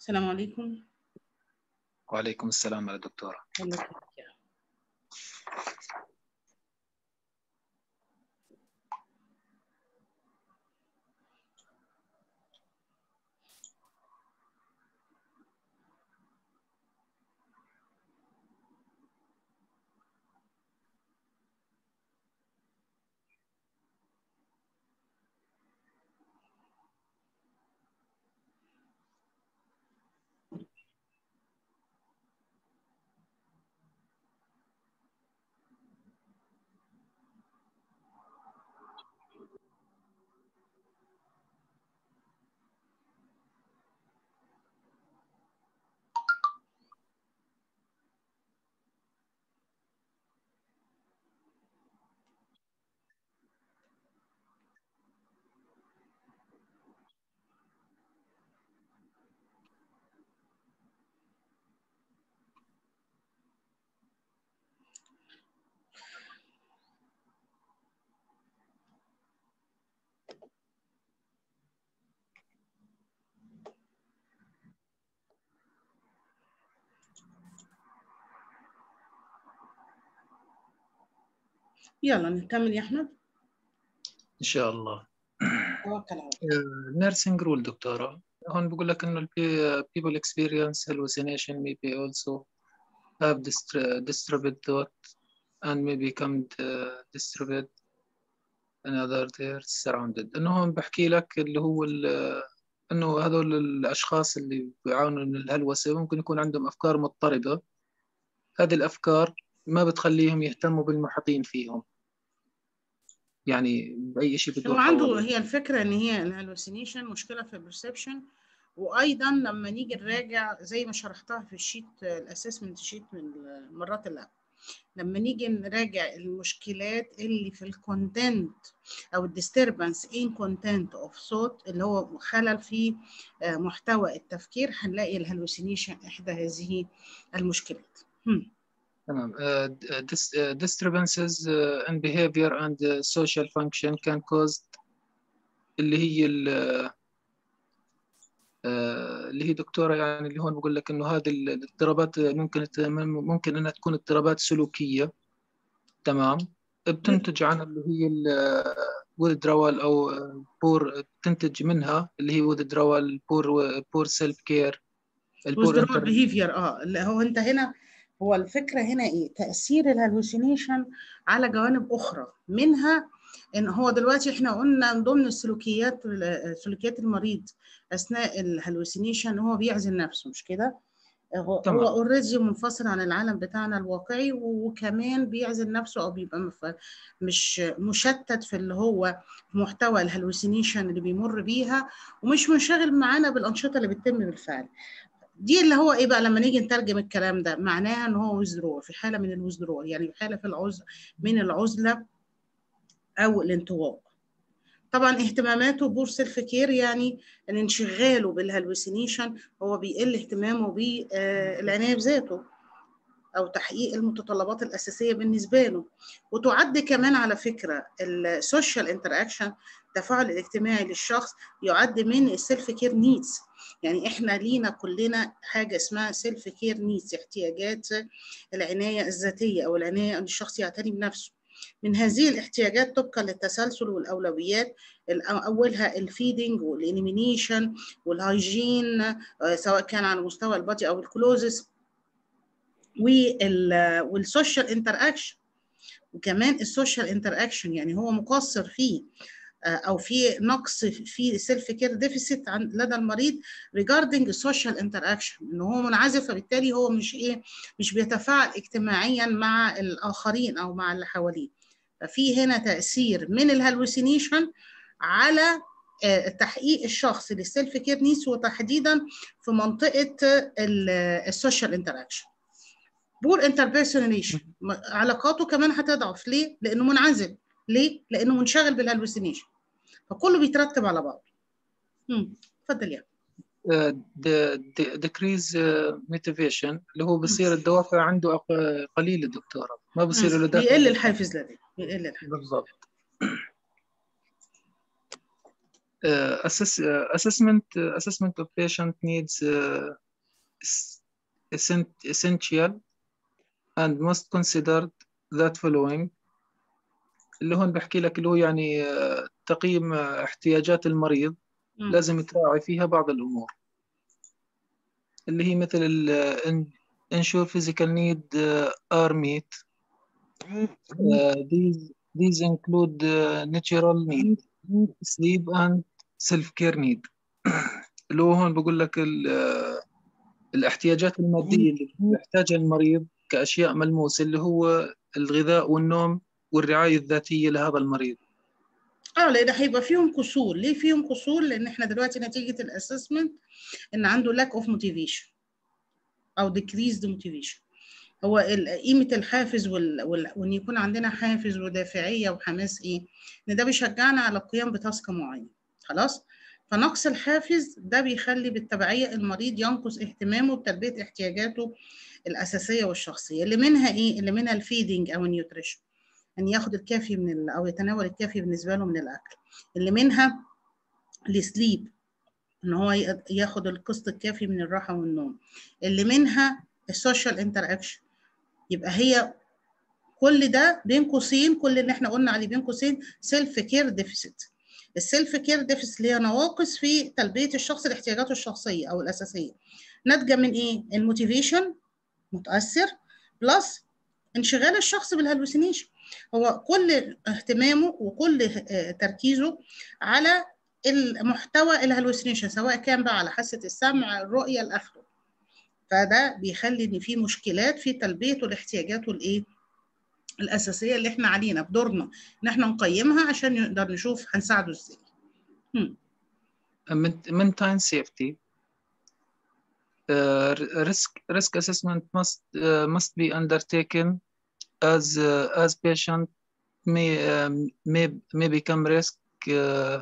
السلام عليكم وعليكم السلام يا دكتورة الله يخليك يا رب. يلا نكمل يا احمد إن شاء الله توكل على الله نيرسينج رول دكتورة هون بقول لك إنه ال people experience hallucination may be also have distra- disturbed thought and may become uh, disturbed and other they're surrounded إنه هون بحكي لك اللي هو ال- إنه هذول الأشخاص اللي بيعانوا من الهلوسة ممكن يكون عندهم أفكار مضطربة هذه الأفكار ما بتخليهم يهتموا بالمحيطين فيهم يعني بأي شيء بدور هو عنده حواليه. هي الفكره ان هي الهلوسينيشن مشكله في البرسبشن وايضا لما نيجي نراجع زي ما شرحتها في الشيت الاسسمنت شيت من المرات اللي قبل لما نيجي نراجع المشكلات اللي في الكونتنت او الديستربنس ان كونتنت اوف صوت اللي هو خلل في آه، محتوى التفكير هنلاقي الهلوسينيشن احدى هذه المشكلات هم. تمام uh, dis- uh, disturbances uh, in behavior and uh, social function can cause اللي هي ال- آه، اللي هي دكتورة يعني اللي هون بقول لك إنه هذه ال- الاضطرابات ممكن ت- ممكن إنها تكون اضطرابات سلوكية تمام بتنتج عن اللي هي withdrawal أو بور بتنتج منها اللي هي withdrawal poor poor self care البور withdrawal behavior اه اللي هو انت هنا هو الفكره هنا ايه تاثير الهلوسينيشن على جوانب اخرى منها ان هو دلوقتي احنا قلنا من ضمن السلوكيات سلوكيات المريض اثناء الهلوسينيشن هو بيعزل نفسه مش كده هو تمام. هو اوريدي منفصل عن العالم بتاعنا الواقعي وكمان بيعزل نفسه او بيبقى مف- مش مشتت في اللي هو محتوى الهلوسينيشن اللي بيمر بيها ومش منشغل معانا بالانشطه اللي بتتم بالفعل دي اللي هو ايه بقى لما نيجي نترجم الكلام ده معناها ان هو ويزدرو في حاله من الويزدرو يعني في حاله في العزله من العزله او الانطواء طبعا اهتماماته بور سيلف كير يعني ان انشغاله بالهلوسينيشن هو بيقل اهتمامه بالعنايه بذاته او تحقيق المتطلبات الاساسيه بالنسبه له وتعد كمان على فكره السوشيال انتراكشن التفاعل الاجتماعي للشخص يعد من السيلف كير نيدز يعني احنا لينا كلنا حاجه اسمها سيلف كير نيدز احتياجات العنايه الذاتيه او العنايه ان الشخص يعتني بنفسه من هذه الاحتياجات طبقا للتسلسل والاولويات الأ- اولها الفيدنج والانيمينيشن والهايجين آه، سواء كان على مستوى البادي او الكلوزس والسوشيال انتر اكشن وكمان السوشيال انتر اكشن يعني هو مقصر فيه آه، او في نقص في سيلف كير ديفيسيت لدى المريض ريجاردنج السوشيال انتر اكشن ان هو منعزل فبالتالي هو مش ايه مش بيتفاعل اجتماعيا مع الاخرين او مع اللي حواليه ففي هنا تاثير من الهلوسينيشن على آه، تحقيق الشخص للسيلف كير نيس وتحديدا في منطقه السوشيال انتراكشن بور انتربيرسوناليشن علاقاته كمان هتضعف ليه؟ لانه منعزل ليه؟ لانه منشغل بالهلوسينيشن فكله بيترتب على بعض امم اتفضل يا uh, the, the decrease uh, motivation اللي هو بصير الدوافع عنده أق- قليلة دكتورة ما بصير له دافع بيقل الحافز لديه بيقل الحافز بالضبط uh, assess, uh, assessment uh, assessment of patient needs uh, is essen- essential and must consider that following اللي هون بحكي لك اللي هو يعني آه، تقييم آه، احتياجات المريض مم. لازم تراعي فيها بعض الأمور اللي هي مثل ال in- ensure physical need uh, are met Uh, these these include uh, natural need sleep and self-care need اللي هو هون بقول لك ال- آه، الاحتياجات المادية اللي يحتاجها المريض كأشياء ملموسة اللي هو الغذاء والنوم والرعاية الذاتية لهذا المريض اه لان هيبقى فيهم قصور ليه فيهم قصور لان احنا دلوقتي نتيجه الاسسمنت ان عنده lack of motivation او decreased motivation هو ال- قيمه الحافز وال... وال... وان يكون عندنا حافز ودافعيه وحماس ايه ان ده بيشجعنا على القيام بتاسك معين خلاص فنقص الحافز ده بيخلي بالتبعيه المريض ينقص اهتمامه بتلبيه احتياجاته الاساسيه والشخصيه اللي منها ايه اللي منها الفيدنج او النيوتريشن ان ياخد الكافي من ال... او يتناول الكافي بالنسبه له من الاكل اللي منها السليب ان هو ي- ياخد القسط الكافي من الراحه والنوم اللي منها السوشيال انتر يبقى هي كل ده بين قوسين كل اللي احنا قلنا عليه بين قوسين سيلف كير ديفيسيت السيلف كير ديفيسيت اللي هي نواقص في تلبيه الشخص لاحتياجاته الشخصيه او الاساسيه ناتجه من ايه الموتيفيشن متاثر بلس انشغال الشخص بالهلوسينيشن هو كل اهتمامه وكل اه، تركيزه على المحتوى الهلوسينيشن سواء كان بقى على حاسه السمع الرؤيه الاخره فده بيخلي ان في مشكلات في تلبيته لاحتياجاته الايه الاساسيه اللي احنا علينا بدورنا ان احنا نقيمها عشان نقدر نشوف هنساعده ازاي هم. Main- maintain safety Uh, risk risk assessment must uh, must be undertaken as uh, as patient may um, may may become risk uh,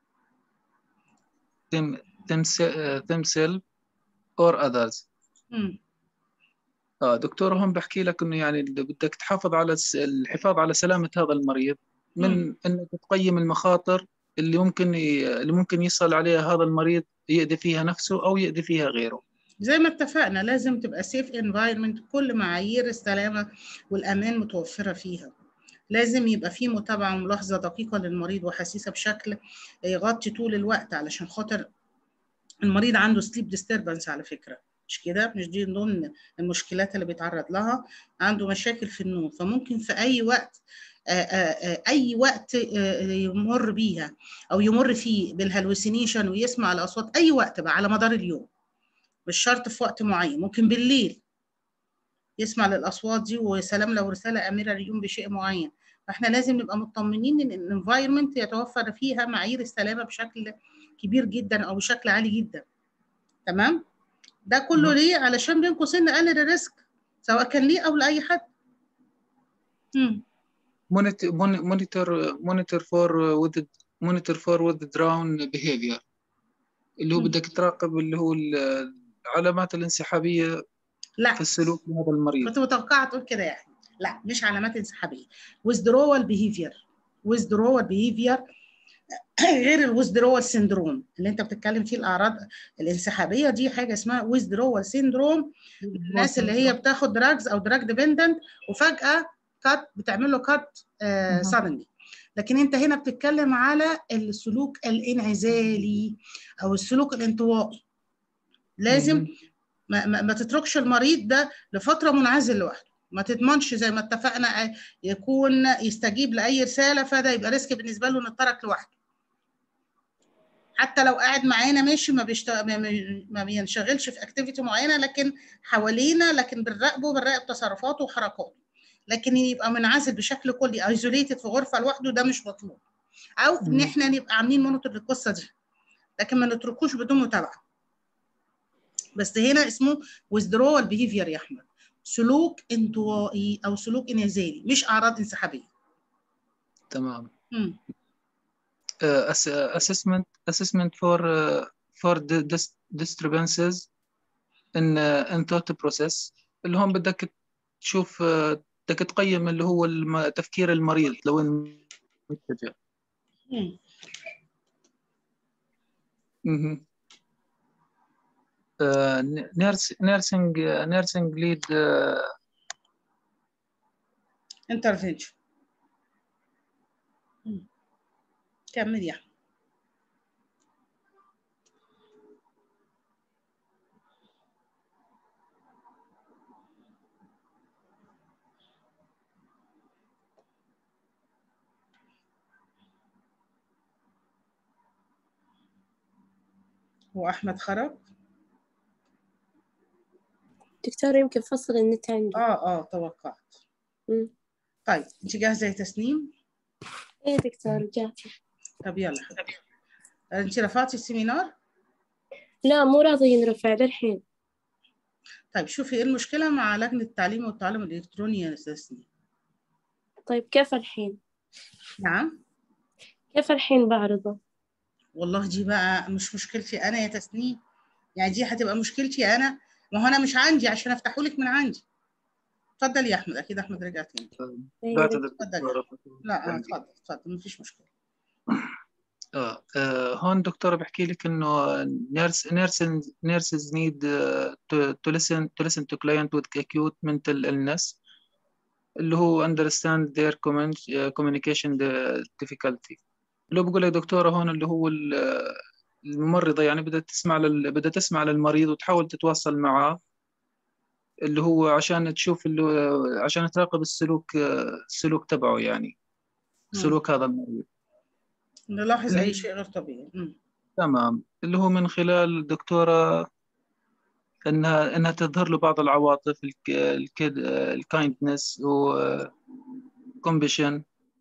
them, themse- uh, themselves or others هم. اه دكتور هم بحكي لك انه يعني اللي بدك تحافظ على الس- الحفاظ على سلامة هذا المريض من انك تقيم المخاطر اللي ممكن ي... اللي ممكن يصل عليها هذا المريض يأذي فيها نفسه او يأذي فيها غيره زي ما اتفقنا لازم تبقى سيف انفايرمنت كل معايير السلامه والامان متوفره فيها لازم يبقى في متابعه وملاحظه دقيقه للمريض وحسيسه بشكل يغطي طول الوقت علشان خاطر المريض عنده سليب ديستربنس على فكره مش كده مش دي من ضمن المشكلات اللي بيتعرض لها عنده مشاكل في النوم فممكن في اي وقت آه، آه، آه، اي وقت آه، يمر بيها او يمر فيه بالهلوسينيشن ويسمع الاصوات اي وقت بقى على مدار اليوم مش شرط في وقت معين ممكن بالليل يسمع للاصوات دي وسلام لو رساله اميره اليوم بشيء معين فاحنا لازم نبقى مطمنين ان الانفايرمنت يتوفر فيها معايير السلامه بشكل كبير جدا او بشكل عالي جدا تمام ده كله نعم. ليه علشان بين قوسين نقلل الريسك سواء كان ليه او لاي حد مم. monitor mon- monitor monitor for uh, with the, monitor for withdrawn behavior اللي هو مم. بدك تراقب اللي هو ال- العلامات الانسحابية لا في السلوك لهذا المريض كنت متوقعه تقول كده يعني لا مش علامات انسحابيه withdrawal behavior withdrawal behavior غير الويزدرول سيندروم اللي انت بتتكلم فيه الاعراض الانسحابيه دي حاجه اسمها ويزدرول سيندروم الناس اللي هي بتاخد دراجز او دراج ديبندنت وفجاه كات بتعمل له كات مهم. سادنلي لكن انت هنا بتتكلم على السلوك الانعزالي او السلوك الانطوائي لازم مهم. ما, ما, ما تتركش المريض ده لفتره منعزل لوحده ما تضمنش زي ما اتفقنا يكون يستجيب لاي رساله فده يبقى ريسك بالنسبه له انه اترك لوحده حتى لو قاعد معانا ماشي ما بيشت... ما- ما- ما بينشغلش في اكتيفيتي معينه لكن حوالينا لكن بنراقبه بنراقب تصرفاته وحركاته لكن يبقى منعزل بشكل كلي ايزوليتد في غرفه لوحده ده مش مطلوب او ان مم. احنا نبقى عاملين مونيتور للقصه دي لكن ما نتركوش بدون متابعه بس هنا اسمه withdrawal behavior يا احمد سلوك انطوائي او سلوك انعزالي مش اعراض انسحابيه تمام مم. uh, ass- assessment assessment for uh, for the dis- disturbances in uh, in thought process اللي هم بدك تشوف uh, بدك تقيم اللي هو الم- تفكير المريض لوين متجه مم. مهم. آه، ن- نيرس نيرسينج نيرسينج ليد انترفنشن كمل يا أحمد. هو احمد خرج دكتورة يمكن فصل النت عندي اه اه توقعت مم. طيب انت جاهزه يا تسنيم ايه دكتور جاهزة طب يلا حبيبي انت رفعتي السيمينار لا مو راضي ينرفع للحين طيب شوفي ايه المشكله مع لجنه التعليم والتعلم الالكتروني يا تسنيم طيب كيف الحين نعم كيف الحين بعرضه والله دي بقى مش مشكلتي انا يا تسنيم يعني دي هتبقى مشكلتي انا ما هو انا مش عندي عشان افتحه لك من عندي اتفضل يا احمد اكيد احمد رجع تاني إيه بعتذر اتفضل. دكتورة. لا آه، اتفضل اتفضل مفيش مشكله آه. آه. هون دكتورة بحكي لك إنه nurse nurses nurses need uh, to, to listen to listen to client with acute mental illness اللي هو understand their commun- uh, communication the difficulty اللي هو بقول لك دكتورة هون اللي هو ال- الممرضة يعني بدها تسمع لل... بدها تسمع للمريض وتحاول تتواصل معه اللي هو عشان تشوف اللي هو عشان تراقب السلوك السلوك تبعه يعني مم. سلوك هذا المريض نلاحظ اي مم. شيء غير طبيعي مم. تمام اللي هو من خلال الدكتورة انها انها تظهر له بعض العواطف الكايندنس وكومبيشن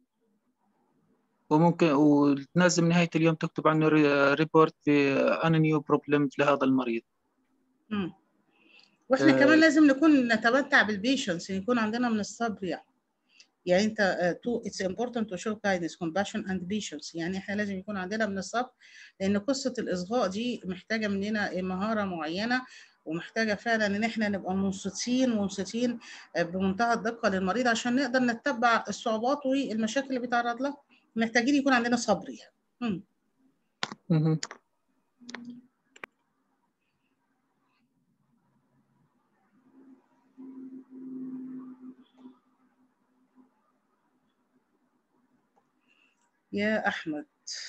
وممكن وتنزل نهاية اليوم تكتب عنه ريبورت ب نيو بروبلم لهذا المريض مم. واحنا آه. كمان لازم نكون نتمتع بالبيشنس يكون عندنا من الصبر يعني يعني انت تو اتس important to show kindness compassion and patience يعني احنا لازم يكون عندنا من الصبر لان قصه الاصغاء دي محتاجه مننا مهاره معينه ومحتاجه فعلا ان احنا نبقى منصتين ومنصتين بمنتهى الدقه للمريض عشان نقدر نتبع الصعوبات والمشاكل اللي بيتعرض لها محتاجين يكون عندنا صبر يعني مم. مهم. يا احمد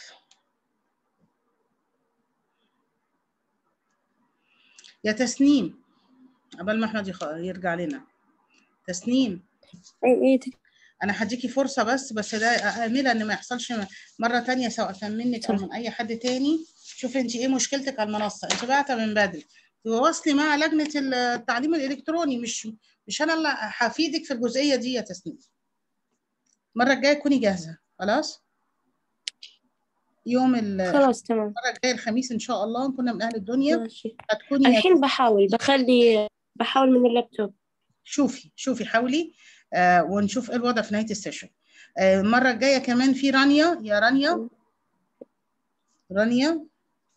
يا تسنيم قبل ما احمد يخ- يرجع لنا تسنيم ايه ايه دك- انا هديكي فرصه بس بس ده امله ان ما يحصلش مره تانية سواء كان منك او من اي حد تاني شوفي انت ايه مشكلتك على المنصه انت بعتها من بدري تواصلي مع لجنه التعليم الالكتروني مش مش انا اللي هفيدك في الجزئيه دي يا تسنيم المره الجايه تكوني جاهزه خلاص يوم ال- خلاص تمام المره الجايه الخميس ان شاء الله كنا من اهل الدنيا ماشي هتكوني يا الحين بحاول بخلي بحاول من اللابتوب شوفي شوفي حاولي آه ونشوف ايه الوضع في نهايه السيشن آه المره الجايه كمان في رانيا يا رانيا رانيا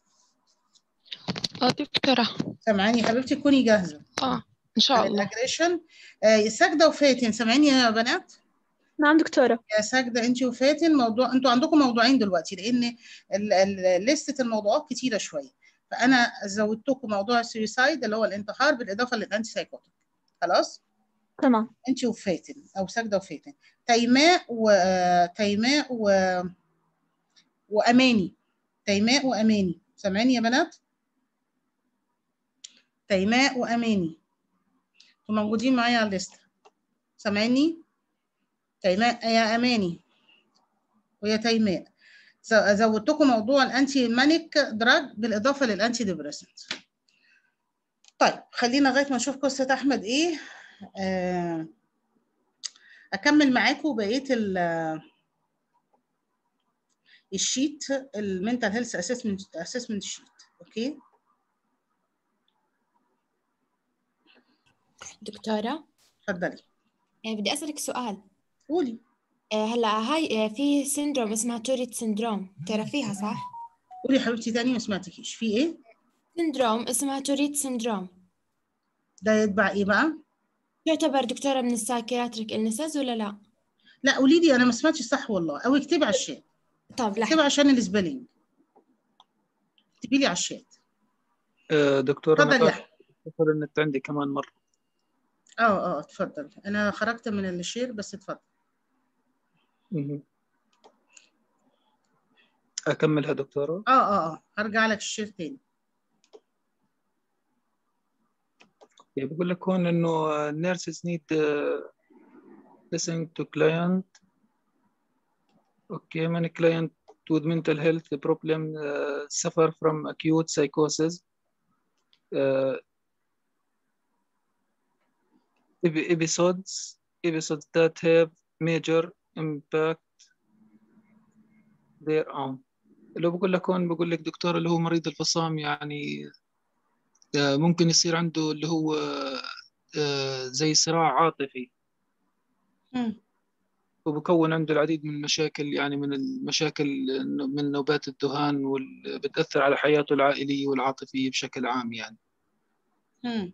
اه دكتورة سامعاني يا حبيبتي تكوني جاهزه اه ان شاء عن الله الاجريشن آه ساجده وفاتن سامعاني يا بنات نعم دكتورة يا ساجده انت وفاتن موضوع انتوا عندكم موضوعين دلوقتي لان ال- ال- لستة الموضوعات كتيره شويه فانا زودتكم موضوع السويسايد اللي هو الانتحار بالاضافه للانتي سايكوتيك خلاص تمام انت وفاتن او ساجده وفاتن تيماء و تيماء و واماني تيماء واماني سامعين يا بنات تيماء واماني انتوا موجودين معايا على الليسته سامعيني تيماء يا اماني ويا تيماء ز- زودتكم موضوع الانتي مانيك دراج بالاضافه للانتي ديبريسنت طيب خلينا لغايه ما نشوف قصه احمد ايه آه، اكمل معاكم بقيه ال- الشيت المنتال هيلث اسسمنت اسسمنت شيت اوكي دكتورة اتفضلي آه، بدي أسألك سؤال قولي آه، هلا هاي آه، في سندروم اسمها توريت سندروم تعرفيها صح؟ قولي يا حبيبتي تاني ما سمعتكيش في ايه سندروم اسمها توريت سندروم ده يتبع ايه بقى تعتبر دكتورة من السايكياتريك إلنسز ولا لا؟ لا قولي لي انا ما سمعتش صح والله او اكتبي على الشات طب اكتبي لحظة عشان السبيلنج اكتبي لي على الشات آه، دكتور اتفضل يا انا أحمد. ادخل النت عندي كمان مره اه اه اتفضل انا خرجت من الشير بس اتفضل مهم. اكملها دكتوره اه اه اه هرجع لك الشير تاني يعني بقول لك هون انه nurses need uh, listening to client okay many client with mental health problem uh, suffer from acute psychosis uh, epi- episodes episodes that have major impact their own لو بقول لك هون بقول لك دكتور اللي هو مريض الفصام يعني آه، ممكن يصير عنده اللي هو آه، زي صراع عاطفي مم. وبكون عنده العديد من المشاكل يعني من المشاكل من نوبات الذهان واللي بتأثر على حياته العائلية والعاطفية بشكل عام يعني مم.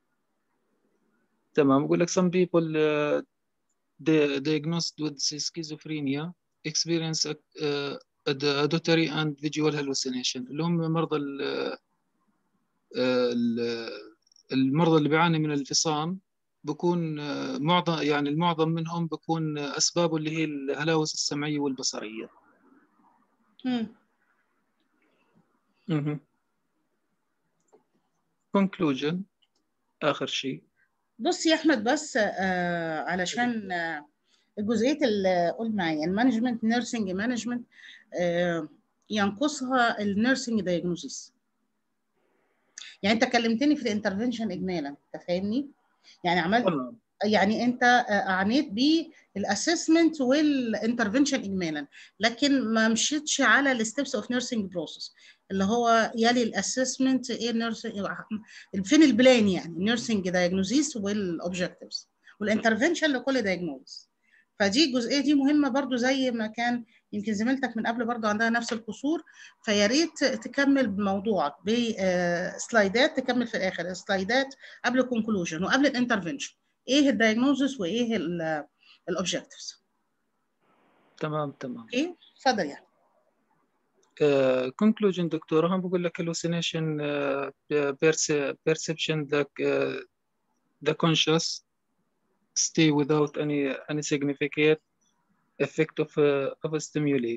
تمام بقول لك some people uh, di- diagnosed with schizophrenia experience uh, auditory and visual hallucination اللي هم مرضى ال- ال- المرضى اللي بيعاني من الفصام بكون آه، معظم يعني المعظم منهم بكون آه، أسبابه اللي هي الهلاوس السمعية والبصرية مم. مهم. conclusion آخر شيء بص يا احمد بس آه علشان آه جزئيه ال- قول معايا المانجمنت نيرسينج مانجمنت آه ينقصها النيرسينج دايجنوزيس يعني انت كلمتني في الانترفنشن اجمالا انت فاهمني يعني عملت تمام يعني انت اعنيت بالاسسمنت والانترفنشن اجمالا لكن ما مشيتش على الستبس اوف نيرسينج بروسيس اللي هو يلي الاسسمنت ايه النيرسينج فين البلان يعني النيرسينج دايجنوزيس والاوبجكتيفز والانترفنشن لكل دايجنوز فدي الجزئيه دي مهمه برضو زي ما كان يمكن زميلتك من قبل برضو عندها نفس القصور فيا ريت تكمل بموضوعك بسلايدات تكمل في الاخر سلايدات قبل الكونكلوجن وقبل الانترفنشن ايه الدايجنوزس وايه الاوبجكتيفز تمام تمام اوكي اتفضل يعني uh, conclusion دكتور هم بقول لك hallucination uh, perce- perception that uh, the conscious stay without any any significant effect of uh, of a stimuli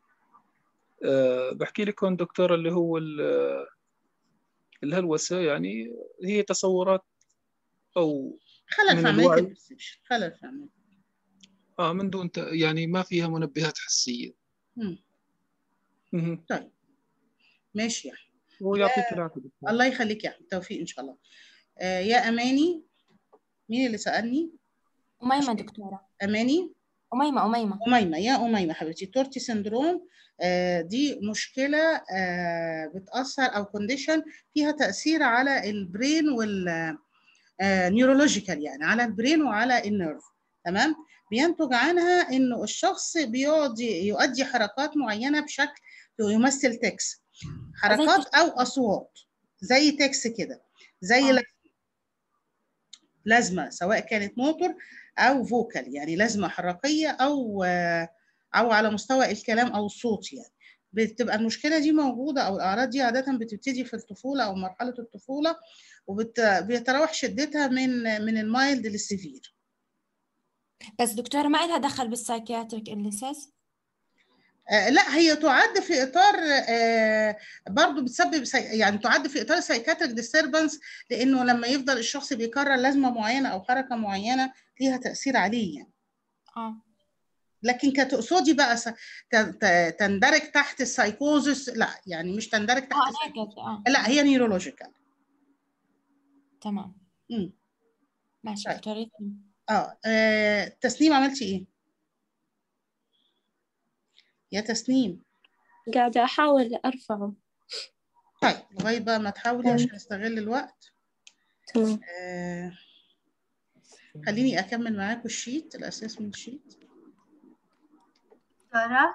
uh, بحكي لك هون دكتور اللي هو ال- الهلوسة يعني هي تصورات أو خلل من في عمليه الوعي. البرسبشن خلل في عمليه آه من دون ت- يعني ما فيها منبهات حسية مم. مهم. ماشي يعني ويعطيك العافية دكتور الله يخليك يا احمد توفيق ان شاء الله آه يا اماني مين اللي سالني أميمة دكتورة اماني أميمة أميمة أميمة يا أميمة حبيبتي تورتي سندروم آه، دي مشكلة آه، بتأثر أو كونديشن فيها تأثير على البرين وال نيورولوجيكال يعني على البرين وعلى النيرف تمام بينتج عنها إنه الشخص بيقعد يؤدي حركات معينة بشكل يمثل تكس حركات أو أصوات زي تكس كده زي آه. لازمة لازمة سواء كانت موتور أو فوكال يعني لازمة حركية أو آه، او على مستوى الكلام او الصوت يعني بتبقى المشكله دي موجوده او الاعراض دي عاده بتبتدي في الطفوله او مرحله الطفوله وبيتراوح شدتها من من المايلد للسيفير بس دكتورة ما إلها دخل بالسايكياتريك إلنسز آه لا هي تعد في اطار آه برضو بتسبب سي... يعني تعد في اطار سايكاتريك ديستربنس لانه لما يفضل الشخص بيكرر لازمه معينه او حركه معينه ليها تاثير عليه يعني آه لكن كتقصدي بقى س... ت... ت... تندرج تحت السايكوزس لا يعني مش تندرج تحت آه السايكوزس. أنا قلت آه لا هي نيورولوجيكال تمام امم ماشي طيب. دكتورة اه آه، تسنيم عملتي ايه؟ يا تسنيم قاعدة أحاول أرفعه طيب لغايه بقى ما تحاولي تمام. عشان نستغل الوقت تمام آه خليني اكمل معاكم الشيت الاسسمنت شيت دكتورة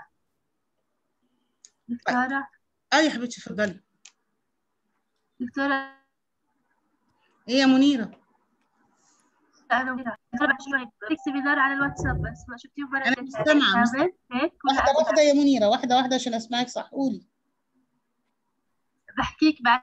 دكتورة اه يا حبيبتي اتفضلي دكتورة ايه يا منيره أنا منيرة دكتورة بعد شوي تكتبي دور على الواتساب بس ما شفتيه برا أنا مستمعة، كامل هيك ولا واحده واحده يا منيره واحده واحده عشان اسمعك صح قولي بحكيك بعد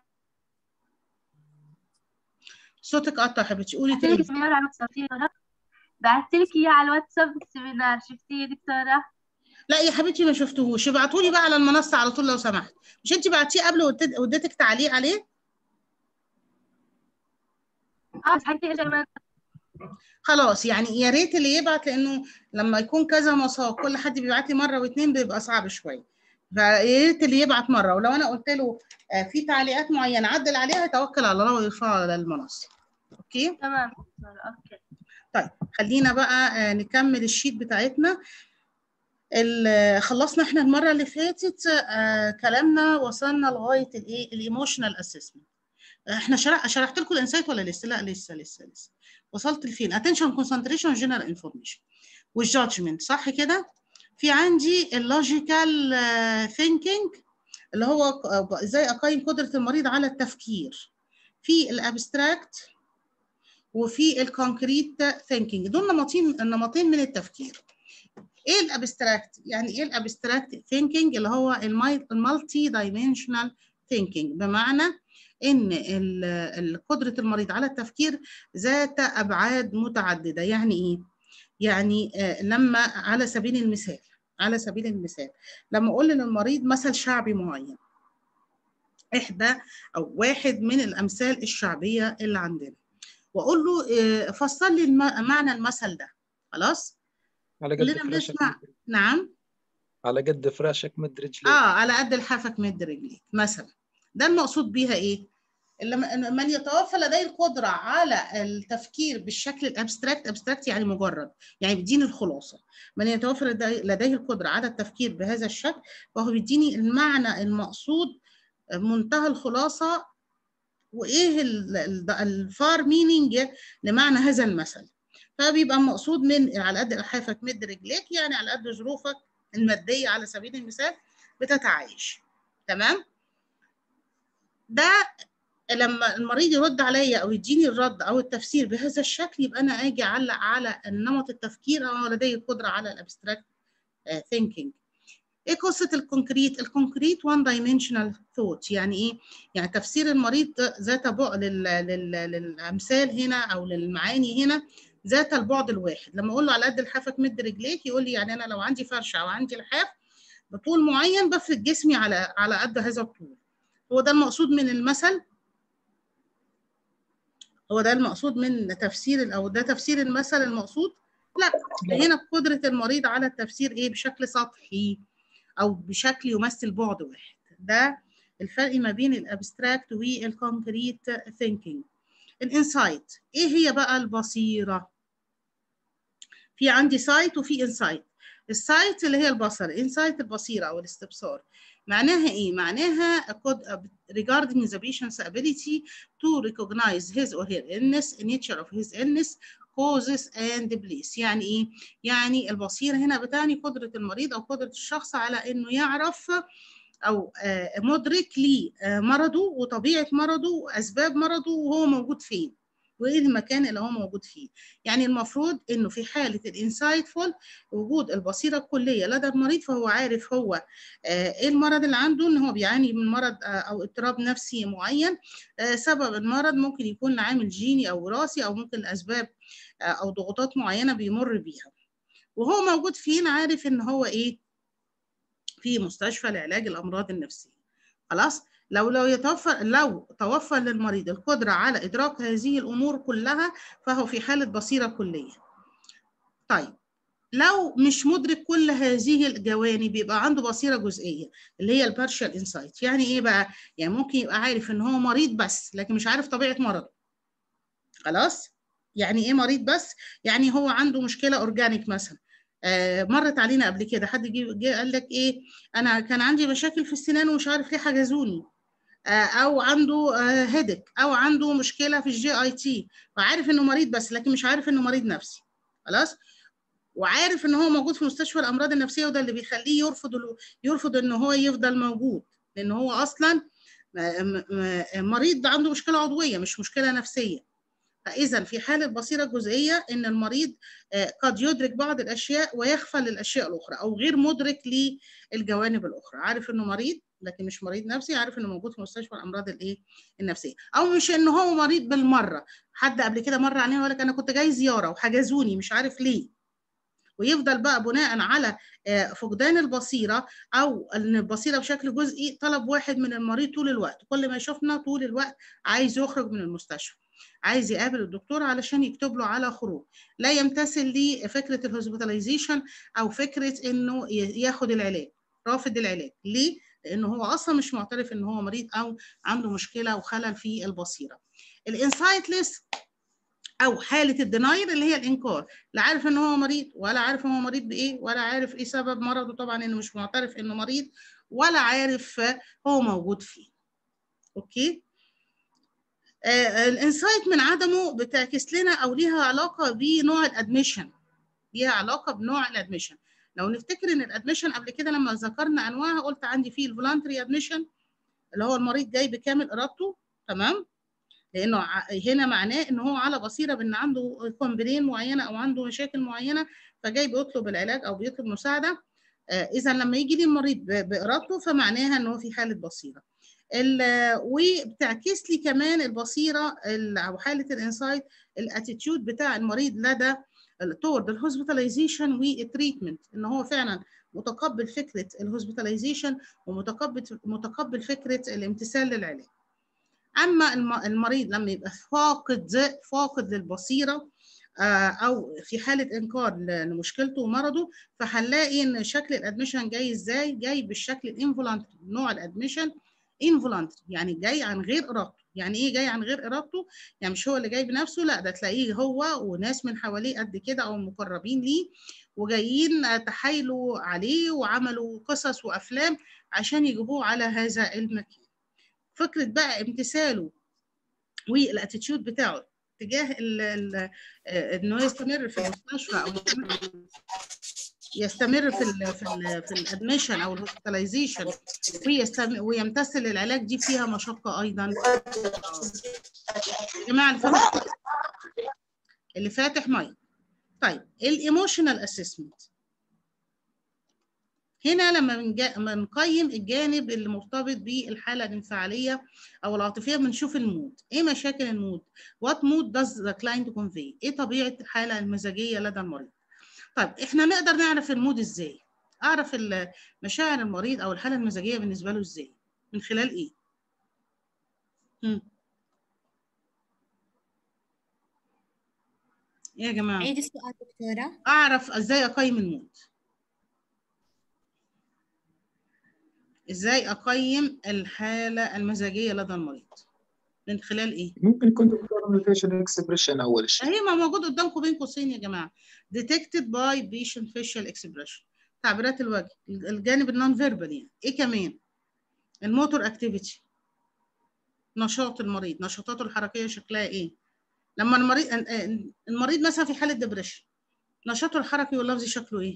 صوتك قطع حبيبتي قولي بعت لك تاني السيمينار على الواتساب شفتيه دكتورة بعت لك اياه على الواتساب السيمينار شفتيه يا دكتورة لا يا حبيبتي ما شفتهوش ابعتولي بقى على المنصه على طول لو سمحت مش انت بعتيه قبل واديت- واديتك تعليق عليه اه بس حكيتي اجى ما خلاص يعني يا ريت اللي يبعت لانه لما يكون كذا مساق كل حد بيبعت لي مره واثنين بيبقى صعب شويه فيا ريت اللي يبعت مره ولو انا قلت له آه، في تعليقات معينه عدل عليها يتوكل على الله ويرفعها على المنصه اوكي تمام دكتورة اوكي طيب خلينا بقى آه، نكمل الشيت بتاعتنا ال- خلصنا احنا المره اللي فاتت آه، كلامنا وصلنا لغايه الايه الايموشنال اسسمنت احنا شرح شرحت لكم الانسايت ولا لسه لا لسه لسه لسه وصلت لفين attention concentration general information والجادجمنت صح كده في عندي اللوجيكال ثينكينج اللي هو ق- ازاي اقيم قدره المريض على التفكير في الابستراكت وفي الكونكريت ثينكينج دول نمطين نمطين من التفكير ايه الابستراكت يعني ايه الابستراكت ثينكينج اللي هو المالتي دايمنشنال ثينكينج بمعنى ان ال- ال- قدره المريض على التفكير ذات ابعاد متعدده يعني ايه يعني آه، لما على سبيل المثال على سبيل المثال لما اقول للمريض مثل شعبي معين احدى او واحد من الامثال الشعبيه اللي عندنا واقول له آه، فسر لي الم- معنى المثل ده خلاص على قد كلنا فراشك بنسمع نعم على قد فراشك مد رجليك اه على قد لحافك مد رجليك مثلا ده المقصود بيها ايه لما من يتوفى لديه القدره على التفكير بالشكل الابستراكت ابستراكت يعني مجرد يعني بيديني الخلاصه من يتوفى لدي- لديه القدره على التفكير بهذا الشكل فهو بيديني المعنى المقصود منتهى الخلاصه وايه الفار مينينج لمعنى هذا المثل فبيبقى المقصود من على قد لحافك مد رجليك يعني على قد ظروفك الماديه على سبيل المثال بتتعايش تمام ده لما المريض يرد عليا او يديني الرد او التفسير بهذا الشكل يبقى انا اجي اعلق على نمط التفكير او لدي القدره على الابستراكت ثينكينج ايه قصه الكونكريت الكونكريت وان دايمنشنال ثوت يعني ايه يعني تفسير المريض ذات بعد لل... لل... للامثال هنا او للمعاني هنا ذات البعد الواحد لما اقول له على قد لحافك مد رجليك يقول لي يعني انا لو عندي فرشه او عندي لحاف بطول معين بفرد جسمي على على قد هذا الطول هو ده المقصود من المثل هو ده المقصود من تفسير او ده تفسير المثل المقصود لا هنا قدرة المريض على التفسير ايه بشكل سطحي او بشكل يمثل بعد واحد ده الفرق ما بين الابستراكت والكونكريت ثينكينج الانسايت ايه هي بقى البصيرة في عندي سايت وفي انسايت السايت اللي هي البصر انسايت البصيرة او الاستبصار معناها ايه معناها قد regarding the patient's ability to recognize his or her illness nature of his illness causes and place يعني ايه يعني البصيره هنا بتعني قدره المريض او قدره الشخص على انه يعرف او آه، مدرك لمرضه وطبيعه مرضه واسباب مرضه وهو موجود فين وايه المكان اللي هو موجود فيه يعني المفروض انه في حاله الانسايتفول وجود البصيره الكليه لدى المريض فهو عارف هو آه، ايه المرض اللي عنده ان هو بيعاني من مرض آه، او اضطراب نفسي معين آه، سبب المرض ممكن يكون عامل جيني او وراثي او ممكن اسباب آه، او ضغوطات معينه بيمر بيها وهو موجود فين عارف ان هو ايه في مستشفى لعلاج الامراض النفسيه خلاص لو لو يتوفر لو توفر للمريض القدره على ادراك هذه الامور كلها فهو في حاله بصيره كليه طيب لو مش مدرك كل هذه الجوانب يبقى عنده بصيره جزئيه اللي هي البارشال انسايت يعني ايه بقى يعني ممكن يبقى عارف ان هو مريض بس لكن مش عارف طبيعه مرضه خلاص يعني ايه مريض بس يعني هو عنده مشكله اورجانيك مثلا آه مرت علينا قبل كده حد جه جه قال لك ايه انا كان عندي مشاكل في السنان ومش عارف ليه حجزوني آه او عنده آه هيدك او عنده مشكله في الجي اي تي فعارف انه مريض بس لكن مش عارف انه مريض نفسي خلاص وعارف ان هو موجود في مستشفى الامراض النفسيه وده اللي بيخليه يرفض يرفض ان هو يفضل موجود لان هو اصلا م- م- مريض عنده مشكله عضويه مش مشكله نفسيه فاذا في حاله بصيره جزئيه ان المريض آه، قد يدرك بعض الاشياء ويغفل الاشياء الاخرى او غير مدرك للجوانب الاخرى عارف انه مريض لكن مش مريض نفسي عارف انه موجود في مستشفى الامراض الايه النفسيه او مش ان هو مريض بالمره حد قبل كده مر علينا وقال لك انا كنت جاي زياره وحجزوني مش عارف ليه ويفضل بقى بناء على آه، فقدان البصيره او ان البصيره بشكل جزئي طلب واحد من المريض طول الوقت كل ما يشوفنا طول الوقت عايز يخرج من المستشفى عايز يقابل الدكتور علشان يكتب له على خروج لا يمتثل لفكره الهوسبيتاليزيشن او فكره انه ي- ياخد العلاج رافض العلاج ليه لانه هو اصلا مش معترف ان هو مريض او عنده مشكله وخلل في البصيره الانسايتلس او حاله الديناير اللي هي الانكار لا عارف ان هو مريض ولا عارف هو مريض بايه ولا عارف ايه سبب مرضه طبعا انه مش معترف انه مريض ولا عارف هو موجود فيه اوكي آه الانسايت من عدمه بتعكس لنا او ليها علاقه بنوع الادميشن ليها علاقه بنوع الادميشن لو نفتكر ان الادميشن قبل كده لما ذكرنا انواعها قلت عندي فيه الفولانتري ادميشن اللي هو المريض جاي بكامل ارادته تمام لانه ع- هنا معناه ان هو على بصيره بان عنده كومبلين معينه او عنده مشاكل معينه فجاي بيطلب العلاج او بيطلب مساعده آه، اذا لما يجي لي المريض ب- بارادته فمعناها ان هو في حاله بصيره ال- وبتعكس لي كمان البصيره ال- او حاله الانسايت الاتيتيود بتاع المريض لدى تورد الهوسبيتاليزيشن والتريتمنت ان هو فعلا متقبل فكره الهوسبيتاليزيشن ومتقبل متقبل فكره الامتثال للعلاج اما الم- المريض لما يبقى فاقد فاقد للبصيره آه، او في حاله انكار ل- لمشكلته ومرضه فهنلاقي ان شكل الادميشن جاي ازاي جاي بالشكل الانفولانتري نوع الادميشن انفولانتري يعني جاي عن غير ارادته يعني ايه جاي عن غير ارادته يعني مش هو اللي جاي بنفسه لا ده تلاقيه هو وناس من حواليه قد كده او مقربين ليه وجايين آه، تحايلوا عليه وعملوا قصص وافلام عشان يجيبوه على هذا المكان فكره بقى امتثاله والاتيتيود بتاعه تجاه ال ال آه، انه يستمر في المستشفى او يستمر- يستمر في ال في ال في الادميشن او الهوسبيتاليزيشن ويمتثل العلاج دي فيها مشقه ايضا يا جماعه اللي فاتح اللي فاتح مايك طيب الايموشنال اسسمنت هنا لما بنجا- لما بنقيم الجانب اللي مرتبط بالحاله الانفعاليه او العاطفيه بنشوف المود ايه مشاكل المود what mood does the client convey ايه طبيعه الحاله المزاجيه لدى المريض طيب احنا نقدر نعرف المود ازاي اعرف ال- مشاعر المريض او الحاله المزاجيه بالنسبه له ازاي من خلال ايه مم. ايه يا جماعه عيد السؤال دكتورة اعرف ازاي اقيم المود ازاي اقيم الحاله المزاجيه لدى المريض من خلال ايه ممكن يكون دكتور من الفيشل اكسبريشن اول شيء هي ما موجود قدامكم بين قوسين يا جماعه detected by patient facial expression تعبيرات الوجه الجانب النون فيربال يعني ايه كمان الموتور اكتيفيتي نشاط المريض نشاطاته الحركيه شكلها ايه لما المريض المريض مثلا في حاله ديبريشن نشاطه الحركي واللفظي شكله ايه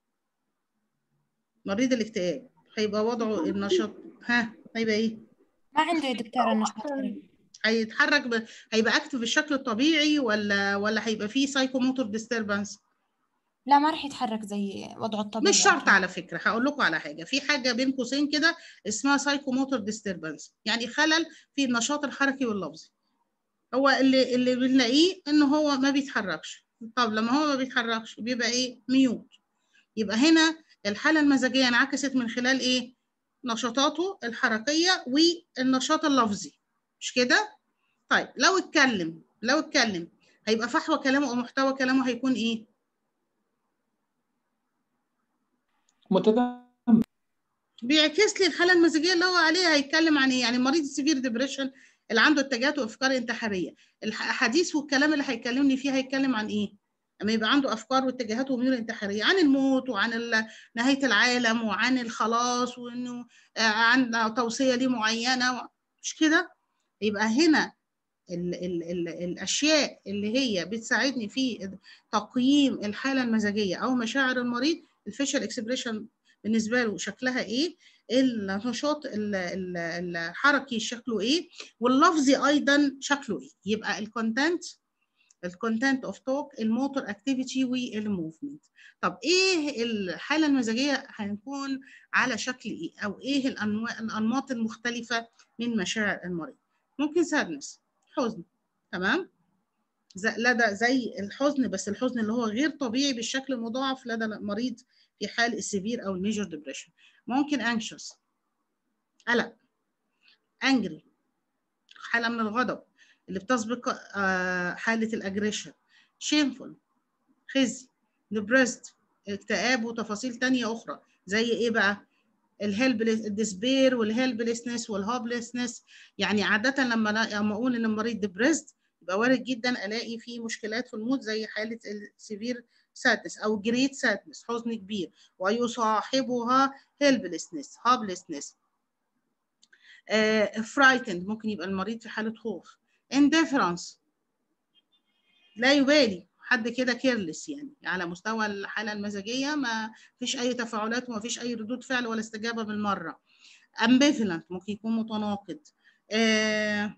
مريض الاكتئاب هيبقى وضعه النشاط ها هيبقى ايه ما عنده يا دكتورة نشاط حركي. هيتحرك ب... هيبقى اكتف بالشكل الطبيعي ولا ولا هيبقى فيه سايكوموتور ديستربنس لا ما راح يتحرك زي وضعه الطبيعي مش شرط أكيد. على فكره هقول لكم على حاجه في حاجه بين قوسين كده اسمها سايكوموتور ديستربنس يعني خلل في النشاط الحركي واللفظي هو اللي اللي بنلاقيه ان هو ما بيتحركش طب لما هو ما بيتحركش بيبقى ايه ميوت يبقى هنا الحاله المزاجيه انعكست من خلال ايه نشاطاته الحركيه والنشاط اللفظي مش كده طيب لو اتكلم لو اتكلم هيبقى فحوى كلامه او محتوى كلامه هيكون ايه متذمر بيعكس لي الحاله المزاجيه اللي هو عليها هيتكلم عن ايه يعني مريض السيفير ديبريشن اللي عنده اتجاهات وافكار انتحاريه الحديث والكلام اللي هيكلمني فيه هيتكلم عن ايه اما يبقى عنده افكار واتجاهات وميول انتحاريه عن الموت وعن ال- نهايه العالم وعن الخلاص وانه آه، عن توصيه ليه معينه مش كده يبقى هنا ال ال ال الاشياء اللي هي بتساعدني في تقييم الحاله المزاجيه او مشاعر المريض الفيشل اكسبريشن بالنسبه له شكلها ايه النشاط ال- ال- الحركي شكله ايه واللفظي ايضا شكله ايه يبقى الكونتنت الكونتنت اوف توك الموتور اكتيفيتي والموفمنت طب ايه الحاله المزاجيه هنكون على شكل ايه او ايه الانواع الانماط المختلفه من مشاعر المريض ممكن سادنس حزن تمام ز- لدى زي الحزن بس الحزن اللي هو غير طبيعي بالشكل المضاعف لدى المريض في حال السيفير او الميجر ديبريشن ممكن anxious قلق angry حاله من الغضب اللي بتسبق آه، حاله الاجريشن shameful خزي depressed اكتئاب وتفاصيل تانية أخرى زي إيه بقى؟ الهيلبلس الديسبير والهيلبلسنس والهوبلسنس يعني عادة لما أنا لما أقول إن المريض ديبريسد يبقى وارد جدا ألاقي فيه مشكلات في المود زي حالة السيفير سادنس أو جريت سادنس حزن كبير ويصاحبها هيلبلسنس هوبلسنس فرايتند ممكن يبقى المريض في حالة خوف indifference لا يبالي حد كده كيرلس يعني على مستوى الحالة المزاجية ما فيش أي تفاعلات وما فيش أي ردود فعل ولا استجابة بالمرة ambivalent ممكن يكون متناقض آه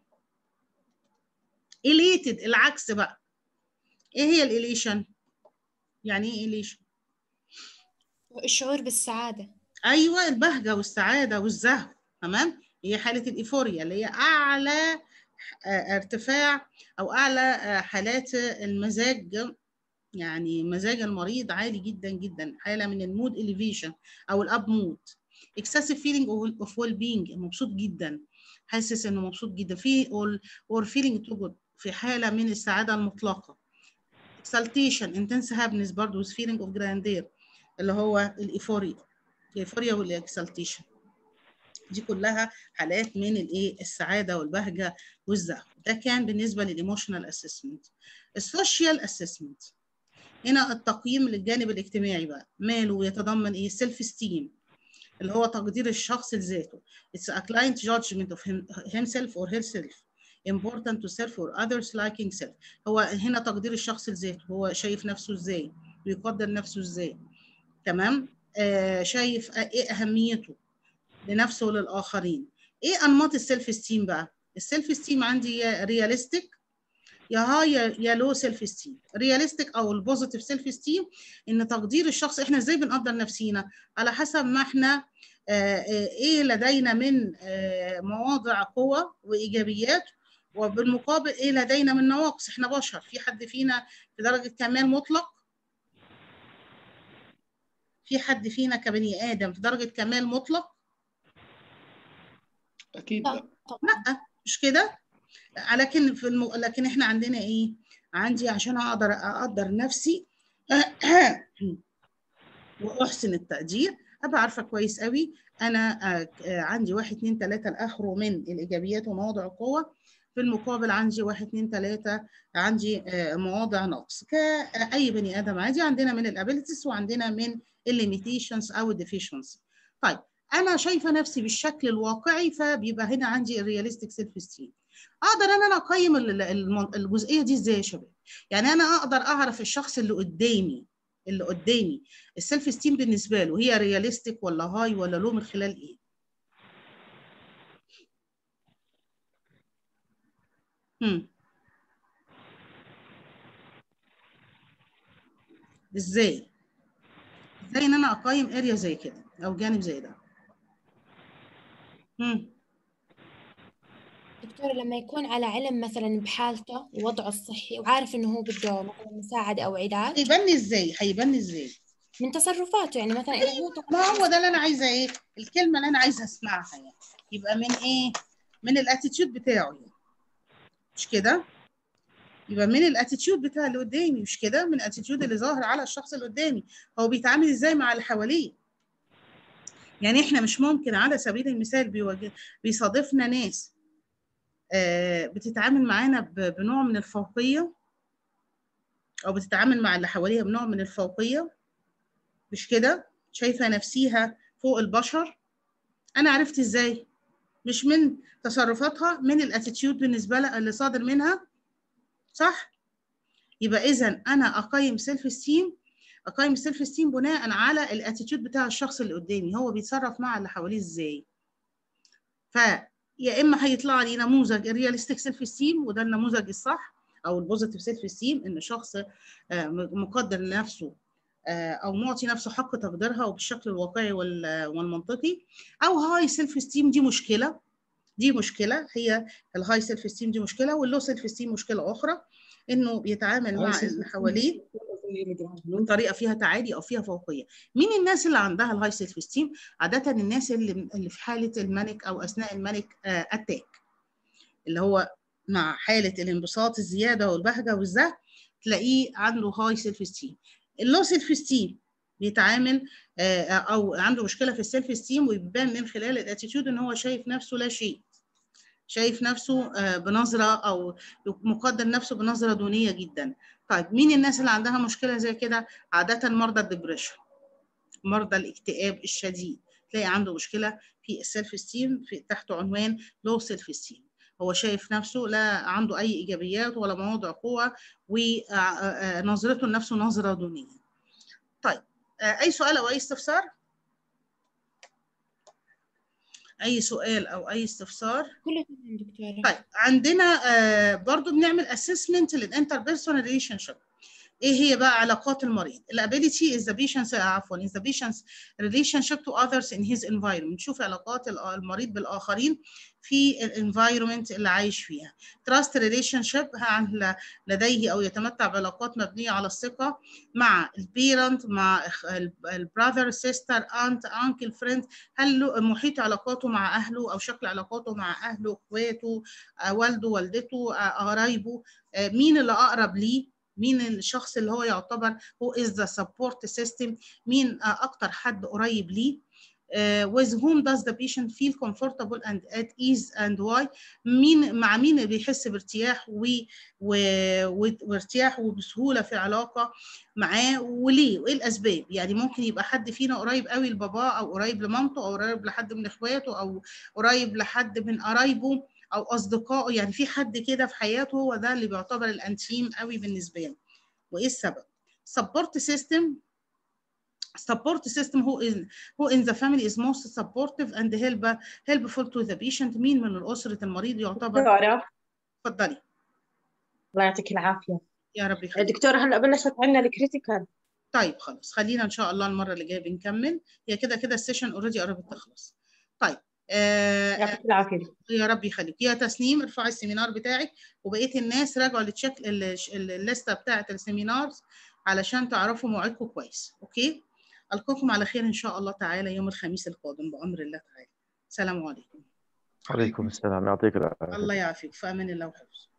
elated العكس بقى ايه هي الإليشن؟ يعني ايه إليشن؟ الشعور بالسعادة ايوه البهجه والسعاده والزهو تمام هي حاله الايفوريا اللي هي اعلى آه، ارتفاع او اعلى آه، حالات المزاج يعني مزاج المريض عالي جدا جدا حاله من المود اليفيشن او الاب مود excessive feeling of well being مبسوط جدا حاسس انه مبسوط جدا في or, or feeling too good في حاله من السعاده المطلقه exaltation intense happiness برضه with feeling of grandeur اللي هو الايفوريا الايفوريا والاكسلتيشن دي كلها حالات من الايه السعاده والبهجه والزهو ده كان بالنسبه للايموشنال اسسمنت السوشيال اسسمنت هنا التقييم للجانب الاجتماعي بقى ماله يتضمن ايه سيلف esteem اللي هو تقدير الشخص لذاته it's a client judgment of him, himself or herself important to self or others liking self هو هنا تقدير الشخص لذاته هو شايف نفسه ازاي ويقدر نفسه ازاي تمام آه شايف ايه اهميته لنفسه وللاخرين ايه انماط السيلف استيم بقى السيلف استيم عندي يا رياليستيك يا هاي يا- يا لو سيلف استيم رياليستيك او البوزيتيف سيلف استيم ان تقدير الشخص احنا ازاي بنقدر نفسينا على حسب ما احنا آه، آه، ايه لدينا من آه، مواضع قوة وايجابيات وبالمقابل ايه لدينا من نواقص احنا بشر في حد فينا في درجة كمال مطلق في حد فينا كبني ادم في درجة كمال مطلق اكيد لا لا طبعا لا مش كده لكن في الم... لكن احنا عندنا ايه عندي عشان اقدر اقدر نفسي واحسن التقدير ابقى عارفه كويس قوي انا آه، آه، عندي واحد اتنين تلاته لاخره من الايجابيات ومواضع القوه في المقابل عندي واحد اتنين تلاته عندي آه، مواضع نقص كاي بني ادم عادي عندنا من الابيلتيز وعندنا من الليميتيشنز او الديفيشنسي طيب انا شايفه نفسي بالشكل الواقعي فبيبقى هنا عندي الرياليستيك سيلف ستيم اقدر ان انا اقيم ال- ال- الجزئيه دي ازاي يا شباب يعني انا اقدر اعرف الشخص اللي قدامي اللي قدامي السيلف ستيم بالنسبه له هي رياليستيك ولا هاي ولا لو من خلال ايه هم. ازاي ازاي ان انا اقيم اريا زي كده او جانب زي ده هم. دكتور لما يكون على علم مثلا بحالته ووضعه الصحي وعارف انه هو بده مثلا مساعدة او علاج هيبني ازاي هيبني ازاي من تصرفاته يعني مثلا اذا هو ما هو ده اللي انا عايزه ايه الكلمه اللي انا عايزه اسمعها يعني يبقى من ايه من الاتيتيود بتاعه يعني مش كده يبقى من الاتيتيود بتاع اللي قدامي مش كده من الاتيتيود اللي ظاهر على الشخص اللي قدامي هو بيتعامل ازاي مع اللي حواليه يعني احنا مش ممكن على سبيل المثال بيواجه بيصادفنا ناس آه، بتتعامل معانا ب- بنوع من الفوقيه او بتتعامل مع اللي حواليها بنوع من الفوقيه مش كده شايفه نفسيها فوق البشر انا عرفت ازاي مش من تصرفاتها من الاتيتيود بالنسبه لها اللي صادر منها صح يبقى اذا انا اقيم سيلف ستيم اقيم السيلف ستيم بناء على الاتيتيود بتاع الشخص اللي قدامي هو بيتصرف مع اللي حواليه ازاي فيا اما هيطلع لي نموذج الرياليستيك سيلف ستيم وده النموذج الصح او البوزيتيف سيلف استيم ان شخص آه، مقدر لنفسه آه، او معطي نفسه حق تقديرها وبالشكل الواقعي وال- والمنطقي او هاي سيلف استيم دي مشكله دي مشكله هي الهاي سيلف استيم دي مشكله واللو سيلف استيم مشكله اخرى انه بيتعامل مع اللي حواليه بطريقه فيها تعالي او فيها فوقيه مين الناس اللي عندها الهاي سيلف استيم عاده الناس اللي اللي في حاله المانيك او اثناء المانيك اتاك اللي هو مع حاله الانبساط الزياده والبهجه والزهق تلاقيه عنده هاي سيلف استيم اللو سيلف استيم بيتعامل آه، او عنده مشكله في السيلف استيم ويبان من خلال الاتيتيود ان هو شايف نفسه لا شيء شايف نفسه آه، بنظره او مقدر نفسه بنظره دونيه جدا طيب مين الناس اللي عندها مشكله زي كده عاده مرضى الدبريشن مرضى الاكتئاب الشديد تلاقي عنده مشكله في السيلف استيم في تحت عنوان لو سيلف استيم هو شايف نفسه لا عنده اي ايجابيات ولا مواضع قوه ونظرته لنفسه نظره دونيه طيب آه، اي سؤال او اي استفسار اي سؤال او اي استفسار كله تمام دكتورة طيب عندنا آه، برضو بنعمل assessment للانتربيرسونال ريليشن شيب ايه هي بقى علاقات المريض الابيليتي is the patient's عفوا is the patient's relationship to others in his environment شوف علاقات ال- المريض بالاخرين في الانفايرمنت اللي عايش فيها trust relationship عن لديه او يتمتع بعلاقات مبنيه على الثقه مع البيرنت مع البراذر سيستر انت انكل فريند هل له- محيط علاقاته مع اهله او شكل علاقاته مع اهله اخواته آه، والده والدته آه، قرايبه آه، مين اللي اقرب ليه مين الشخص اللي هو يعتبر هو is the support system مين آه، اكتر حد قريب ليه آه، with whom does the patient feel comfortable and at ease and why مين مع مين اللي بيحس بارتياح و... و... و... وارتياح وبسهوله في علاقه معاه وليه وايه الاسباب يعني ممكن يبقى حد فينا قريب قوي لباباه او قريب لمامته او قريب لحد من اخواته او قريب لحد من قرايبه او اصدقائه يعني في حد كده في حياته هو ده اللي بيعتبر الانتيم قوي بالنسبه له وايه السبب support system support system who in who in the family is most supportive and help helpful to the patient مين من الأسرة المريض يعتبر دكتورة اتفضلي الله يعطيك العافية يا رب يخليك دكتورة هلا بلشت عندنا الكريتيكال طيب خلاص خلينا ان شاء الله المره اللي جايه بنكمل هي كده كده السيشن اوريدي قربت تخلص طيب آه يعطيك العافية يا رب يخليك يا تسنيم ارفعي السيمينار بتاعك وبقيه الناس راجعوا للتشيك الليسته بتاعه السيمينارز علشان تعرفوا موعدكم كويس اوكي القاكم على خير ان شاء الله تعالى يوم الخميس القادم بامر الله تعالى السلام عليكم عليكم السلام يعطيك العافية الله يعافيك في امان الله وحفظه